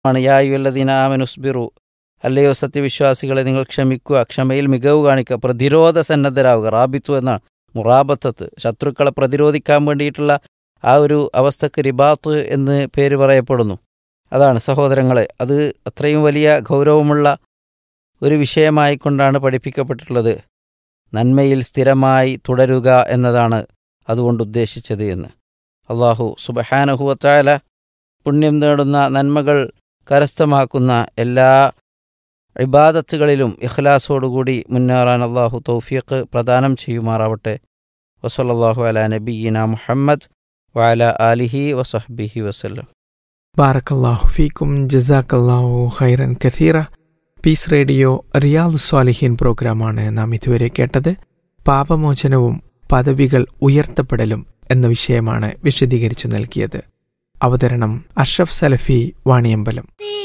ആണ് യായുല്ലദീന ആമനുസ്ബിറു അല്ലയോ സത്യവിശ്വാസികളെ നിങ്ങൾ ക്ഷമിക്കുക ക്ഷമയിൽ മികവ് കാണിക്കുക പ്രതിരോധ സന്നദ്ധരാവുക റാബിത്തു എന്നാണ് മുറാബത്തത്ത് ശത്രുക്കളെ പ്രതിരോധിക്കാൻ വേണ്ടിയിട്ടുള്ള ആ ഒരു അവസ്ഥക്ക് റിബാത്ത് എന്ന് പേര് പറയപ്പെടുന്നു അതാണ് സഹോദരങ്ങളെ അത് അത്രയും വലിയ ഗൗരവമുള്ള ഒരു വിഷയമായിക്കൊണ്ടാണ് പഠിപ്പിക്കപ്പെട്ടിട്ടുള്ളത് നന്മയിൽ സ്ഥിരമായി തുടരുക എന്നതാണ് അതുകൊണ്ട് ഉദ്ദേശിച്ചത് എന്ന് അള്ളാഹു സുബഹാനഹുവത്തായ പുണ്യം നേടുന്ന നന്മകൾ കരസ്ഥമാക്കുന്ന എല്ലാ ഇബാദത്തുകളിലും ഇഖ്ലാസോടുകൂടി മുന്നേറാൻ അള്ളാഹു തൗഫീഖ് പ്രദാനം ചെയ്യുമാറാവട്ടെ വസല്ലാഹു അല നബീന മുഹമ്മദ് വഅല ആലിഹി വസഹ്ബിഹി വസല്ലം ബാറക്കല്ലാഹു ഫീക്കും ജസാക്കല്ലാഹു ഖൈറൻ കഥീറ പീസ് റേഡിയോ റിയാദ് സ്വാലിഹീൻ പ്രോഗ്രാമാണ് നാം ഇതുവരെ കേട്ടത് പാപമോചനവും പദവികൾ ഉയർത്തപ്പെടലും എന്ന വിഷയമാണ് വിശദീകരിച്ചു നൽകിയത് അവതരണം അഷ്റഫ് സലഫി വാണിയമ്പലം